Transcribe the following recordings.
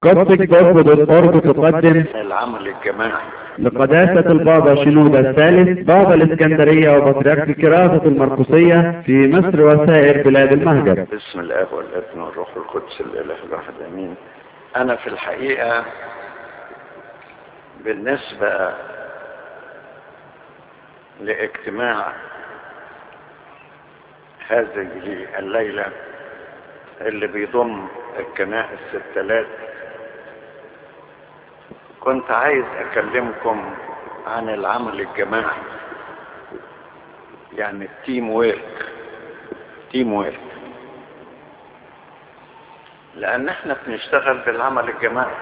قصدك برفض الأرض تقدم العمل الجماعي لقداسة البابا شنودة الثالث بابا الإسكندرية وبطريرك كراسة المرقسية في مصر وسائر بلاد المهجر باسم الاب والابن والروح القدس الاله الواحد امين انا في الحقيقه بالنسبه لاجتماع هذه الليله اللي بيضم الكنائس الثلاث كنت عايز اكلمكم عن العمل الجماعي يعني التيم ويرك تيم ويرك لان احنا بنشتغل بالعمل الجماعي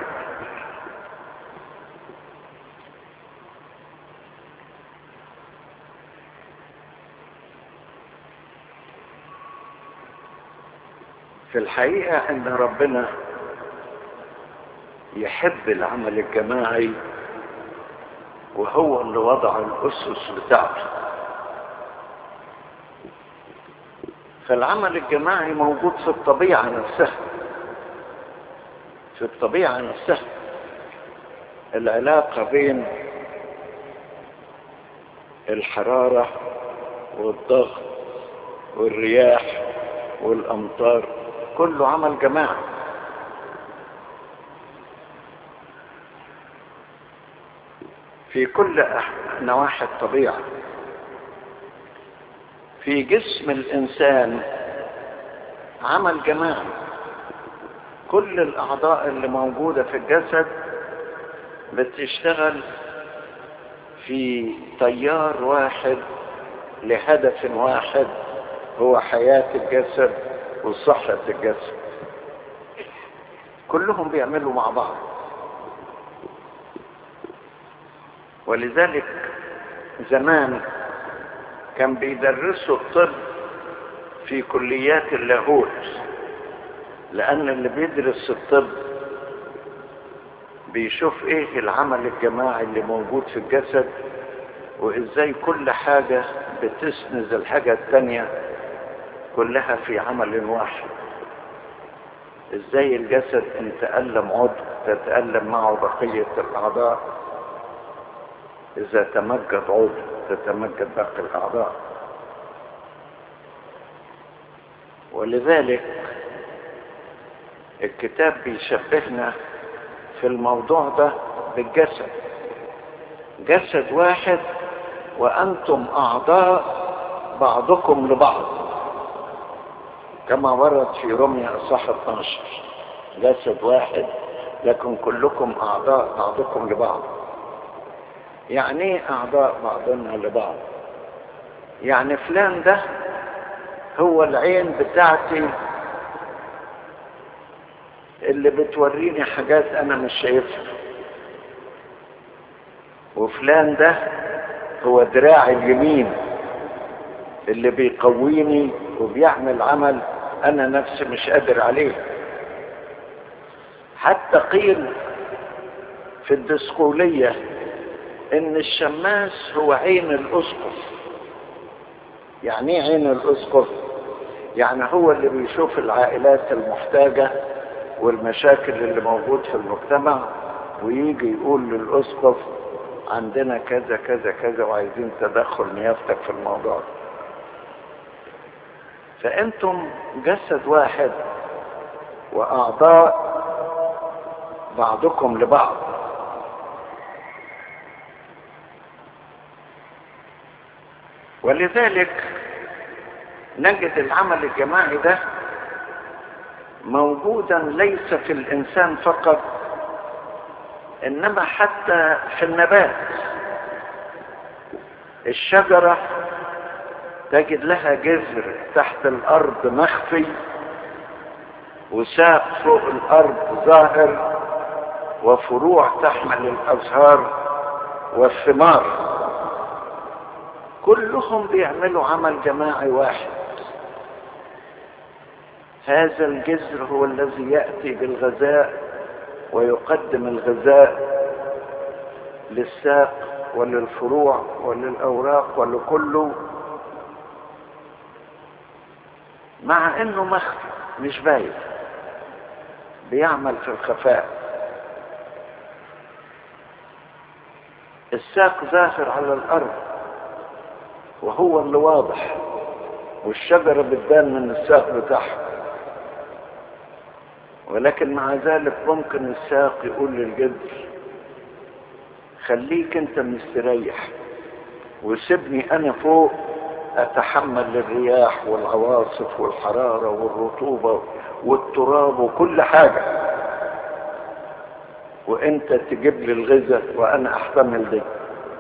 في الحقيقة ان ربنا يحب العمل الجماعي وهو اللي وضع الاسس بتاعته فالعمل الجماعي موجود في الطبيعة نفسها في الطبيعة نفسها العلاقة بين الحرارة والضغط والرياح والأمطار كله عمل جماعي في كل نواحي الطبيعة في جسم الإنسان عمل جماعي كل الأعضاء اللي موجودة في الجسد بتشتغل في تيار واحد لهدف واحد هو حياة الجسد وصحة الجسد كلهم بيعملوا مع بعض ولذلك زمان كان بيدرسوا الطب في كليات اللاهوت لأن اللي بيدرس الطب بيشوف ايه العمل الجماعي اللي موجود في الجسد وازاي كل حاجة بتسند الحاجة التانية كلها في عمل واحد ازاي الجسد ان تألم عضو تتألم معه بقية الأعضاء إذا تمجد عضو تتمجد باقي الأعضاء ولذلك الكتاب بيشبهنا في الموضوع ده بالجسد جسد واحد وأنتم أعضاء بعضكم لبعض كما ورد في رمية أصح 12 جسد واحد لكن كلكم أعضاء بعضكم لبعض يعني ايه أعضاء بعضنا لبعض يعني فلان ده هو العين بتاعتي اللي بتوريني حاجات أنا مش شايفها وفلان ده هو دراعي اليمين اللي بيقويني وبيعمل عمل انا نفسي مش قادر عليه حتى قيل في الدسقولية ان الشماس هو عين الاسقف يعني ايه عين الاسقف يعني هو اللي بيشوف العائلات المحتاجة والمشاكل اللي موجود في المجتمع ويجي يقول للاسقف عندنا كذا كذا كذا وعايزين تدخل نيافتك في الموضوع ده فانتم جسد واحد واعضاء بعضكم لبعض ولذلك نجد العمل الجماعي ده موجودا ليس في الانسان فقط انما حتى في النبات الشجره تجد لها جذر تحت الارض مخفي وساق فوق الارض ظاهر وفروع تحمل الازهار والثمار كلهم بيعملوا عمل جماعي واحد هذا الجذر هو الذي ياتي بالغذاء ويقدم الغذاء للساق وللفروع وللاوراق ولكله مع انه مخفي مش باين بيعمل في الخفاء الساق ظاهر على الارض وهو اللي واضح والشجرة بتبان من الساق بتاعها ولكن مع ذلك ممكن الساق يقول للجذر خليك انت مستريح وسيبني انا فوق اتحمل الرياح والعواصف والحرارة والرطوبة والتراب وكل حاجة وانت تجيب لي الغذاء وانا احتمل دي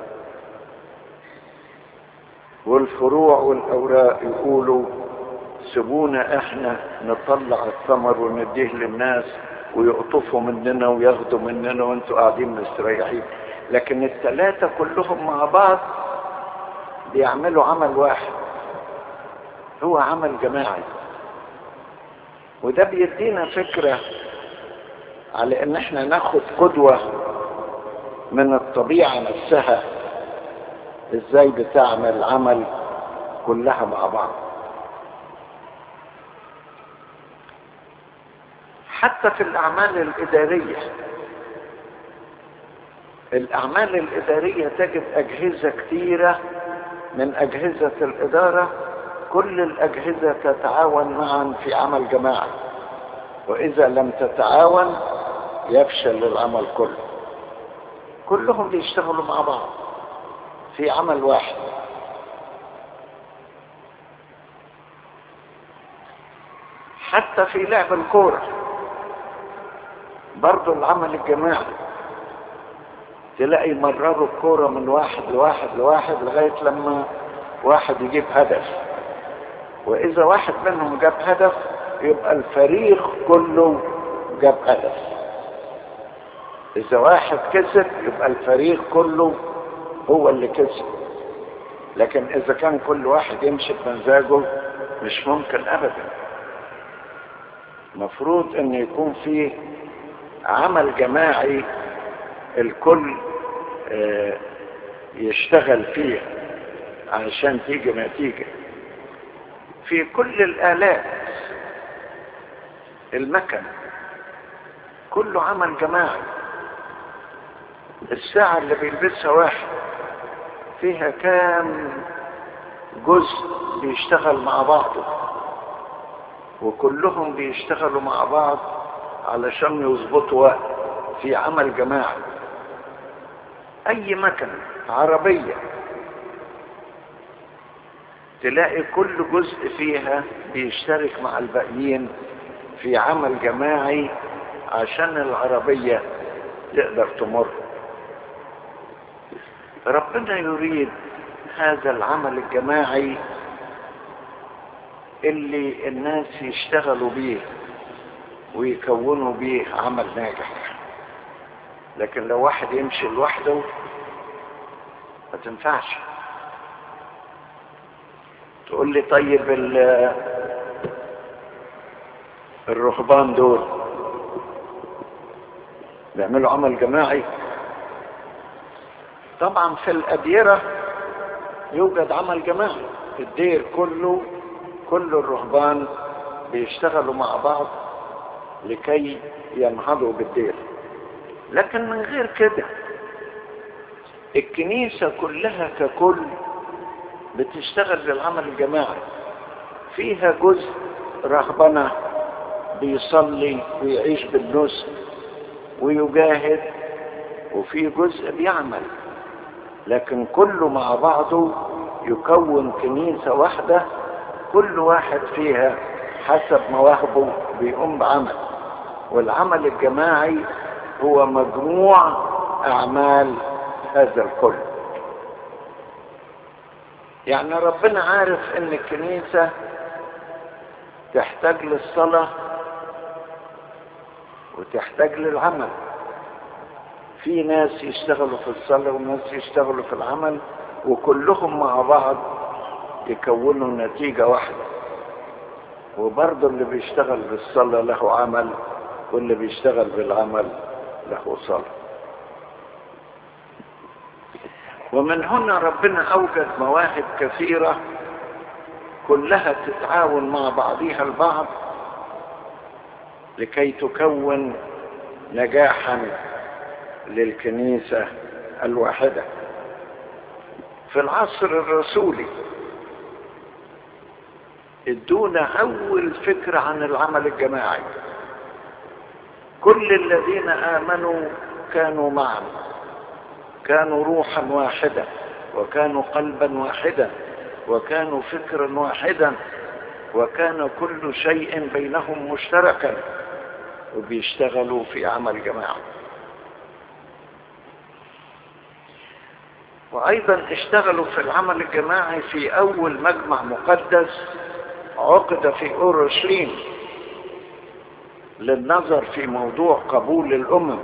والفروع والاوراق يقولوا سيبونا احنا نطلع الثمر ونديه للناس ويقطفوا مننا وياخدوا مننا وانتوا قاعدين مستريحين لكن الثلاثة كلهم مع بعض بيعملوا عمل واحد هو عمل جماعي وده بيدينا فكرة على ان احنا ناخد قدوة من الطبيعة نفسها ازاي بتعمل عمل كلها مع بعض حتى في الاعمال الادارية الاعمال الادارية تجد اجهزة كثيرة من اجهزة الادارة كل الاجهزة تتعاون معا في عمل جماعي واذا لم تتعاون يفشل العمل كله كلهم بيشتغلوا مع بعض في عمل واحد حتى في لعب الكورة برضو العمل الجماعي تلاقي مرروا الكورة من واحد لواحد لواحد لغاية لما واحد يجيب هدف وإذا واحد منهم جاب هدف يبقى الفريق كله جاب هدف إذا واحد كسب يبقى الفريق كله هو اللي كسب لكن إذا كان كل واحد يمشي بمزاجه مش ممكن أبدا مفروض أن يكون فيه عمل جماعي الكل يشتغل فيه علشان تيجي نتيجة في كل الآلات المكن كله عمل جماعي الساعة اللي بيلبسها واحد فيها كام جزء بيشتغل مع بعضه وكلهم بيشتغلوا مع بعض علشان يظبطوا وقت في عمل جماعي اي مكنة عربية تلاقي كل جزء فيها بيشترك مع الباقيين في عمل جماعي عشان العربية تقدر تمر ربنا يريد هذا العمل الجماعي اللي الناس يشتغلوا بيه ويكونوا بيه عمل ناجح لكن لو واحد يمشي لوحده ما تنفعش تقول لي طيب الرهبان دول بيعملوا عمل جماعي طبعا في الأديرة يوجد عمل جماعي الدير كله كل الرهبان بيشتغلوا مع بعض لكي ينهضوا بالدير لكن من غير كده الكنيسة كلها ككل بتشتغل بالعمل الجماعي فيها جزء رهبنة بيصلي ويعيش بالنسك ويجاهد وفي جزء بيعمل لكن كله مع بعضه يكون كنيسة واحدة كل واحد فيها حسب مواهبه بيقوم بعمل والعمل الجماعي هو مجموع أعمال هذا الكل يعني ربنا عارف ان الكنيسة تحتاج للصلاة وتحتاج للعمل في ناس يشتغلوا في الصلاة وناس يشتغلوا في العمل وكلهم مع بعض يكونوا نتيجة واحدة وبرضه اللي بيشتغل بالصلاة له عمل واللي بيشتغل بالعمل له صلاة ومن هنا ربنا أوجد مواهب كثيرة كلها تتعاون مع بعضها البعض لكي تكون نجاحا للكنيسة الواحدة في العصر الرسولي ادونا اول فكرة عن العمل الجماعي كل الذين امنوا كانوا معا كانوا روحا واحدة وكانوا قلبا واحدا وكانوا فكرا واحدا وكان كل شيء بينهم مشتركا وبيشتغلوا في عمل جماعي وايضا اشتغلوا في العمل الجماعي في اول مجمع مقدس عقد في اورشليم للنظر في موضوع قبول الامم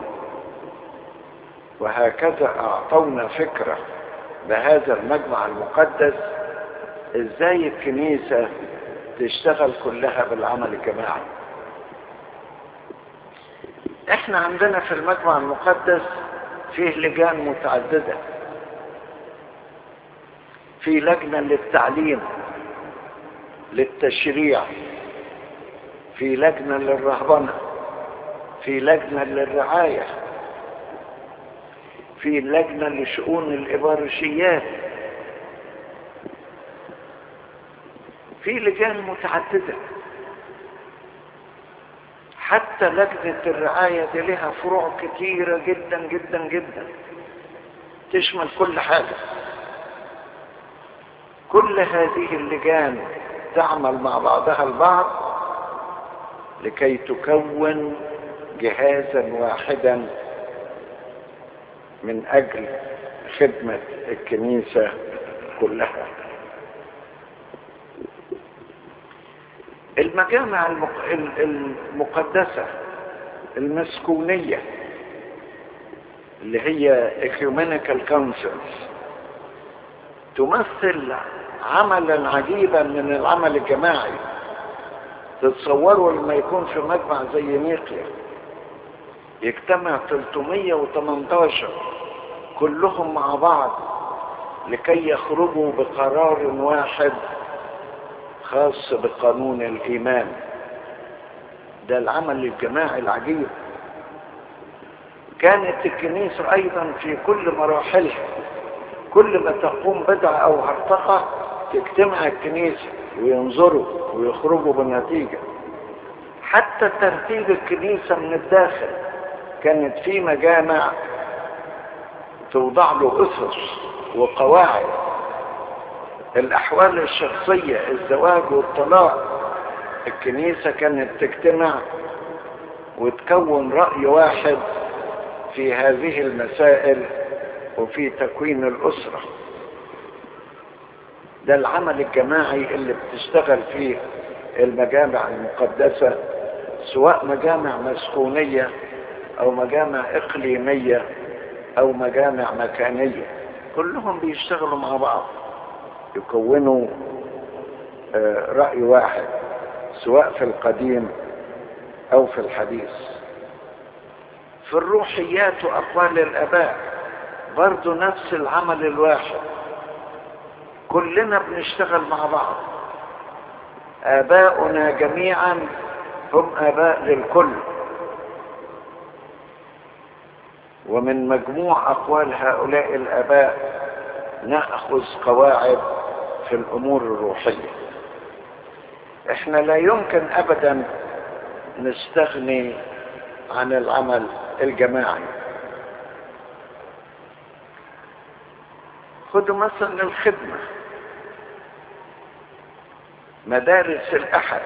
وهكذا اعطونا فكره بهذا المجمع المقدس ازاي الكنيسه تشتغل كلها بالعمل الجماعي احنا عندنا في المجمع المقدس فيه لجان متعدده في لجنه للتعليم للتشريع في لجنه للرهبنه في لجنه للرعايه في لجنه لشؤون الابارشيات في لجان متعدده حتى لجنة الرعاية دي لها فروع كتيرة جدا جدا جدا تشمل كل حاجة كل هذه اللجان تعمل مع بعضها البعض لكي تكون جهازا واحدا من اجل خدمة الكنيسة كلها المجامع المقدسة المسكونية اللي هي ecumenical councils تمثل عملا عجيبا من العمل الجماعي تتصوروا لما يكون في مجمع زي نيقيا يجتمع 318 كلهم مع بعض لكي يخرجوا بقرار واحد خاص بقانون الإيمان ده العمل الجماعي العجيب كانت الكنيسة أيضا في كل مراحلها كل ما تقوم بدعة أو هرطقة تجتمع الكنيسة وينظروا ويخرجوا بنتيجة حتى ترتيب الكنيسة من الداخل كانت في مجامع توضع له أسس وقواعد الأحوال الشخصية الزواج والطلاق الكنيسة كانت تجتمع وتكون رأي واحد في هذه المسائل وفي تكوين الأسرة ده العمل الجماعي اللي بتشتغل فيه المجامع المقدسة سواء مجامع مسكونية أو مجامع إقليمية أو مجامع مكانية كلهم بيشتغلوا مع بعض يكونوا رأي واحد سواء في القديم أو في الحديث في الروحيات وأقوال الآباء برضو نفس العمل الواحد كلنا بنشتغل مع بعض آباؤنا جميعا هم آباء للكل ومن مجموع أقوال هؤلاء الآباء نأخذ قواعد في الأمور الروحية احنا لا يمكن أبدا نستغني عن العمل الجماعي خدوا مثلا الخدمة مدارس الأحد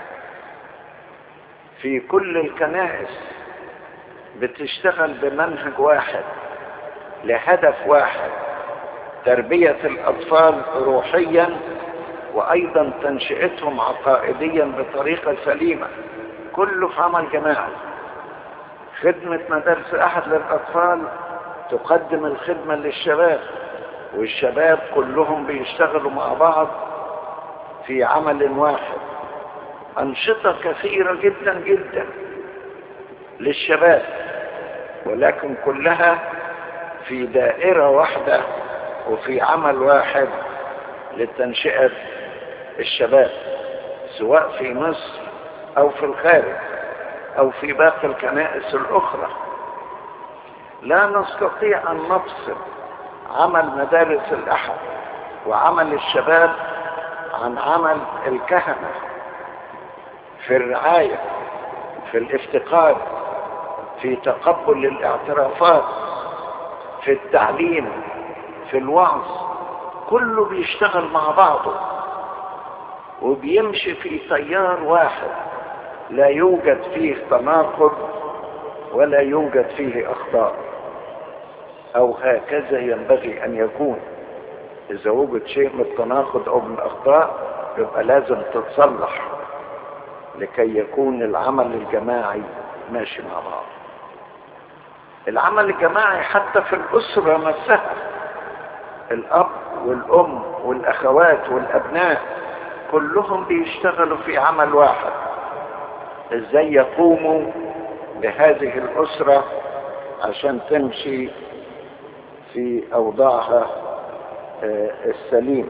في كل الكنائس بتشتغل بمنهج واحد لهدف واحد تربية الأطفال روحيا وأيضا تنشئتهم عقائديا بطريقة سليمة كله في عمل جماعي خدمة مدارس أحد للأطفال تقدم الخدمة للشباب والشباب كلهم بيشتغلوا مع بعض في عمل واحد أنشطة كثيرة جدا جدا للشباب ولكن كلها في دائرة واحدة وفي عمل واحد لتنشئة الشباب سواء في مصر أو في الخارج أو في باقي الكنائس الأخرى لا نستطيع أن نفصل عمل مدارس الأحد وعمل الشباب عن عمل الكهنة في الرعاية في الافتقاد في تقبل الاعترافات في التعليم في الوعظ كله بيشتغل مع بعضه وبيمشي في تيار واحد لا يوجد فيه تناقض ولا يوجد فيه اخطاء او هكذا ينبغي ان يكون اذا وجد شيء من التناقض او من الاخطاء يبقى لازم تتصلح لكي يكون العمل الجماعي ماشي مع بعض العمل الجماعي حتى في الاسره نفسها الاب والام والاخوات والابناء كلهم بيشتغلوا في عمل واحد ازاي يقوموا بهذه الاسره عشان تمشي في اوضاعها السليمه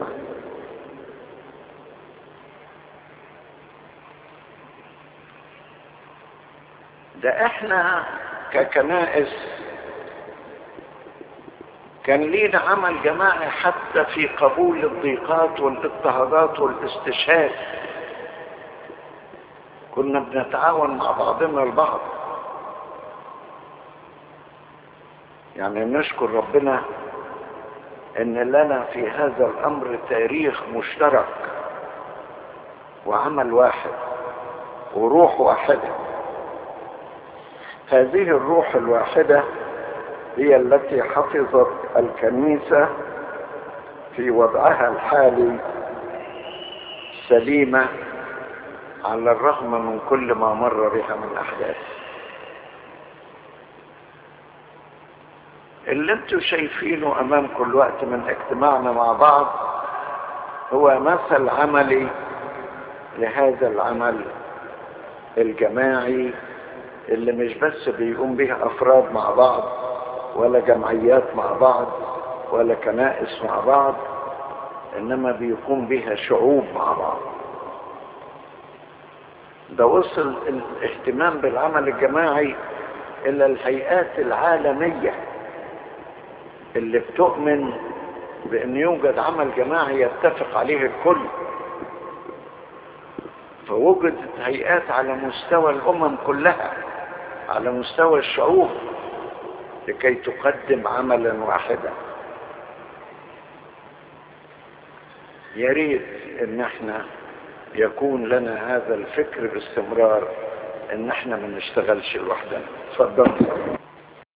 ده احنا ككنائس كان لينا عمل جماعي حتى في قبول الضيقات والاضطهادات والاستشهاد كنا بنتعاون مع بعضنا البعض يعني نشكر ربنا ان لنا في هذا الامر تاريخ مشترك وعمل واحد وروح واحده هذه الروح الواحده هي التي حفظت الكنيسه في وضعها الحالي سليمه على الرغم من كل ما مر بها من احداث اللي انتوا شايفينه امامكم الوقت من اجتماعنا مع بعض هو مثل عملي لهذا العمل الجماعي اللي مش بس بيقوم به افراد مع بعض ولا جمعيات مع بعض ولا كنائس مع بعض انما بيقوم بها شعوب مع بعض ده وصل الاهتمام بالعمل الجماعي الى الهيئات العالميه اللي بتؤمن بان يوجد عمل جماعي يتفق عليه الكل فوجدت هيئات على مستوى الامم كلها على مستوى الشعوب لكي تقدم عملا واحدا يا ريت ان احنا يكون لنا هذا الفكر باستمرار ان احنا ما نشتغلش لوحدنا اتفضل